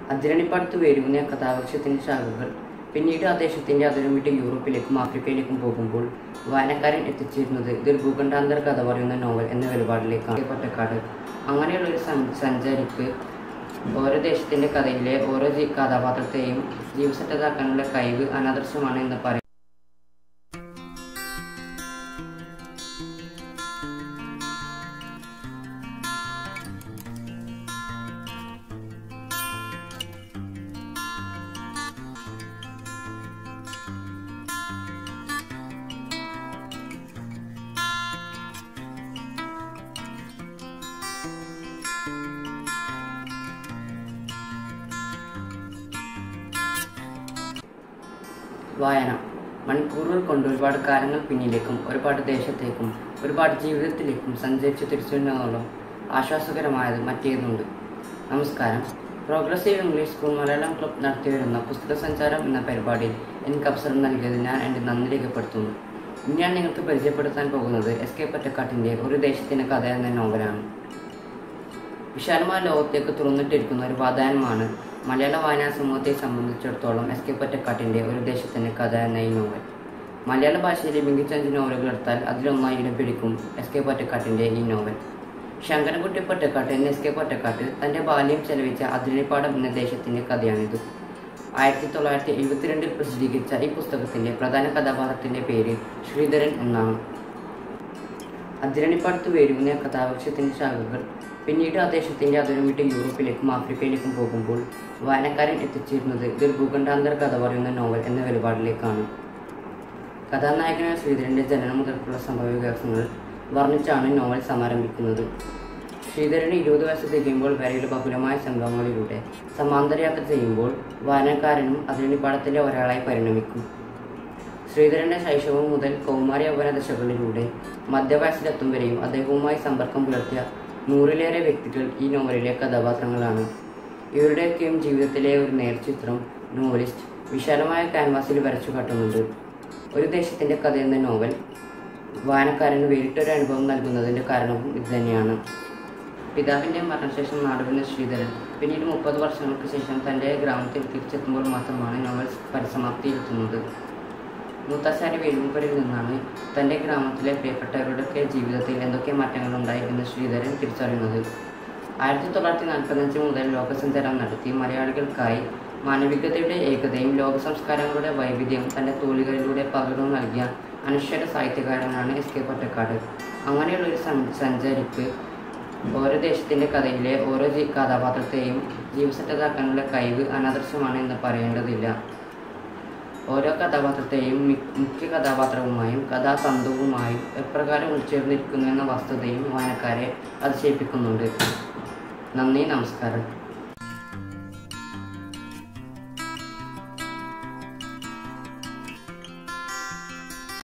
അതിരണിപ്പടുത്ത് വേരൂന്നിയ കഥാവൃക്ഷത്തിന്റെ ശാഖകൾ പിന്നീട് ആ ദേശത്തിന്റെ അതിരും വിട്ട് യൂറോപ്പിലേക്കും ആഫ്രിക്കയിലേക്കും പോകുമ്പോൾ വായനക്കാരൻ എത്തിച്ചേരുന്നത് ഇതൊരു ഭൂഖണ്ഡാന്തര കഥ പറയുന്ന നോവൽ എന്ന വെളിപാടിലേക്കാണ് പൊറ്റക്കാട് അങ്ങനെയുള്ള ഒരു സഞ്ച- സഞ്ചാരിക്ക് ഓരോ ദേശത്തിന്റെ കഥയിലെ ഓരോ ജീ- കഥാപാത്രത്തെയും ജീവസറ്റതാക്കാനുള്ള കഴിവ് അനാദർശമാണ് എന്ന് പറയും വായന മണിക്കൂറുകൾ കൊണ്ട് ഒരുപാട് കാലങ്ങൾ പിന്നിലേക്കും ഒരുപാട് ദേശത്തേക്കും ഒരുപാട് ജീവിതത്തിലേക്കും സഞ്ചരിച്ച് തിരിച്ചുവരുന്നതോളം ആശ്വാസകരമായത് മറ്റേതുണ്ട് നമസ്കാരം progressive English school Malayalam club നടത്തിവരുന്ന പുസ്തക സഞ്ചാരം എന്ന പരിപാടിയിൽ എനിക്ക് അവസരം നൽകിയത് ഞാൻ എൻ്റെ നന്ദി രേഖപ്പെടുത്തുന്നു ഇനി ഞാൻ നിങ്ങൾക്ക് പരിചയപ്പെടുത്താൻ പോകുന്നത് എസ് കെ പൊറ്റക്കാട്ടിൻ്റെ ഒരു ദേശത്തിൻ്റെ കഥ എന്ന നോവലാണ് വിശാലമായ ലോകത്തേക്ക് തുറന്നിട്ടിരിക്കുന്ന ഒരു വാതായനമാണ് മലയാള വായനാ സമൂഹത്തെ സംബന്ധിച്ചിടത്തോളം എസ് കെ പൊറ്റക്കാട്ടിൻ്റെ ഒരു ദേശത്തിൻ്റെ കഥ എന്ന ഈ നോവൽ മലയാള ഭാഷയിലെ മികച്ച അഞ്ച് നോവലുകൾ എടുത്താൽ അതിലൊന്നായി ഇടം പിടിക്കും എസ് കെ പൊറ്റക്കാട്ടിൻ്റെ ഈ നോവൽ ശങ്കരൻകുട്ടി പൊറ്റക്കാട്ട് എന്ന എസ് കെ പൊറ്റക്കാട്ട് തൻ്റെ ബാല്യം ചെലവിച്ച അതിരണിപ്പാടം എന്ന ദേശത്തിൻ്റെ കഥയാണിത് ആയിരത്തി തൊള്ളായിരത്തി എഴുപത്തിരണ്ടിൽ പ്രസിദ്ധീകരിച്ച ഈ പുസ്തകത്തിൻ്റെ പ്രധാന കഥാപാത്രത്തിൻ്റെ പേര് ശ്രീധരൻ എന്നാണ് അതിരണിപ്പാടത്ത് വേരൂന്നിയ കഥാവൃക്ഷത്തിന്റെ ശാഖകൾ പിന്നീട് ആ ദേശത്തിന്റെ അതിരും വിട്ട് യൂറോപ്പിലേക്കും ആഫ്രിക്കയിലേക്കും പോകുമ്പോൾ വായനക്കാരൻ എത്തിച്ചേരുന്നത് ഇതൊരു ഭൂഖണ്ഡാന്തര കഥ പറയുന്ന നോവൽ എന്ന വെളിപാടിലേക്കാണ് കഥാനായകനായ ശ്രീധരന്റെ ജനനം മുതൽക്കുള്ള സംഭവ വികാസങ്ങൾ വർണ്ണിച്ചാണ് നോവൽ സമാരംഭിക്കുന്നത് ശ്രീധരന് ഇരുപത് വയസ്സ് തികയുമ്പോൾ വരെയുള്ള ബഹുലമായ സംഭവങ്ങളിലൂടെ സമാന്തര യാത്ര ചെയ്യുമ്പോൾ വായനക്കാരനും അതിരണിപ്പാടത്തിലെ ഒരാളായി പരിണമിക്കും ശ്രീധരന്റെ ശൈശവം മുതൽ കൗമാര യൗവന ദശകളിലൂടെ മധ്യവയസ്സിലെത്തും വരെയും അദ്ദേഹവുമായി സമ്പർക്കം പുലർത്തിയ നൂറിലേറെ വ്യക്തികൾ ഈ നോവലിലെ കഥാപാത്രങ്ങളാണ് ഇവരുടെയൊക്കെയും ജീവിതത്തിലെ ഒരു നേർചിത്രം നോവലിസ്റ്റ് വിശാലമായ ക്യാൻവാസിൽ വരച്ചു കാട്ടുന്നുണ്ട് ഒരു ദേശത്തിന്റെ കഥ എന്ന നോവൽ വായനക്കാരന് വേറിട്ടൊരു അനുഭവം നൽകുന്നതിന്റെ കാരണവും ഇതുതന്നെയാണ് പിതാവിന്റെ മരണശേഷം നാടുവിന് ശ്രീധരൻ പിന്നീട് മുപ്പത് വർഷങ്ങൾക്ക് ശേഷം തന്റെ ഗ്രാമത്തിൽ തിരിച്ചെത്തുമ്പോൾ മാത്രമാണ് നോവൽ പരിസമാപ്തിയിലെത്തുന്നത് മൂത്താശാരി വേലുമുപ്പരിൽ നിന്നാണ് തന്റെ ഗ്രാമത്തിലെ പ്രിയപ്പെട്ടവരുടെയൊക്കെ ജീവിതത്തിൽ എന്തൊക്കെ മാറ്റങ്ങളുണ്ടായി എന്ന് ശ്രീധരൻ തിരിച്ചറിയുന്നത് ആയിരത്തി തൊള്ളായിരത്തി നാൽപ്പത്തഞ്ച് മുതൽ ലോകസഞ്ചാരം നടത്തി മലയാളികൾക്കായി മാനവികതയുടെ ഏകതയും ലോക സംസ്കാരങ്ങളുടെ വൈവിധ്യവും തന്റെ തോലുകളിലൂടെ പകർന്നു നൽകിയ അനശ്വര സാഹിത്യകാരനാണ് എസ് കെ പൊറ്റക്കാട് അങ്ങനെയുള്ള ഒരു സം- സഞ്ചാരിക്ക് ഓരോ ദേശത്തിന്റെ കഥയിലെ ഓരോ ജീ- കഥാപാത്രത്തെയും ജീവസറ്റതാക്കാനുള്ള കഴിവ് അനാദർശമാണ് എന്ന് പറയേണ്ടതില്ല ഓരോ കഥാപാത്രത്തെയും മി- മുഖ്യ കഥാപാത്രവുമായും കഥാതന്തുവുമായും എപ്രകാരം ഉൾച്ചേർന്നിരിക്കുന്നു എന്ന വസ്തുതയും വായനക്കാരെ അതിശയിപ്പിക്കുന്നുണ്ട് നന്ദി നമസ്കാരം